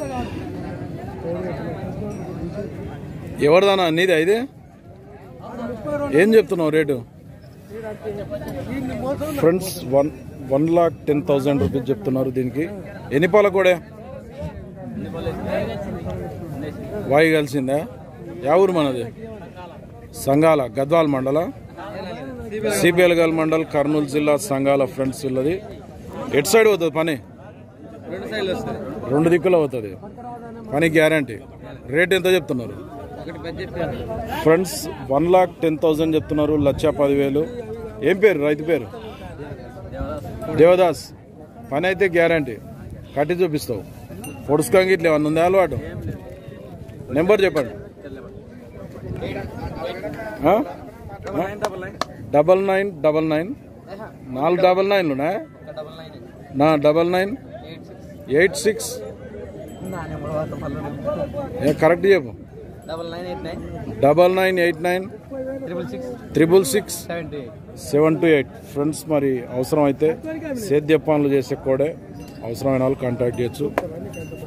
ఎవరిదానా నీది అయితే ఏం చెప్తున్నావు rate friends one one lakh ten thousand rupees చెప్తున్నారు దీనికి ఎన్ని పాల కూడా వాయి కలిసిందా యా ఊరు మనది సంగాల గద్వాల్ మండల సిపిఎల్గల్ మండల్ కర్నూలు జిల్లా సంగాల ఫ్రెండ్స్ వీళ్ళది ఎటు సైడ్ పోతుంది పని రెండు సైడ్లు వస్తుంది రెండు దిక్కులు అవుతుంది పని గ్యారంటీ రేట్ ఎంత చెప్తున్నారు ఒకటి పెద్ద చెప్పాను friends one lakh ten thousand చెప్తున్నారు లక్ష పదివేలు ఏం పేరు రైతు పేరు దేవదాస్ పని అయితే గ్యారంటీ కట్టి చూపిస్తావు పొడుచుకోంగి ఇట్లా ఏమన్నా ఉందా అలవాటు నెంబర్ చెప్పండి ఆ? ఆ? డబల్ నైన్ డబల్ నైన్ నాలుగు డబల్ నైన్లు ఉన్నాయా డబల్ నైన్ నా double nine eight six eight six నా నెంబర్ వార్త మళ్ళీ కరెక్ట్ చెప్పు double nine eight nine double nine eight nine triple six triple six seventy eight seven two eight friends మరి అవసరం అయితే సేద్య పనులు చేసే కూడా అవసరమైన వాళ్ళు కాంటాక్ట్ చేయొచ్చు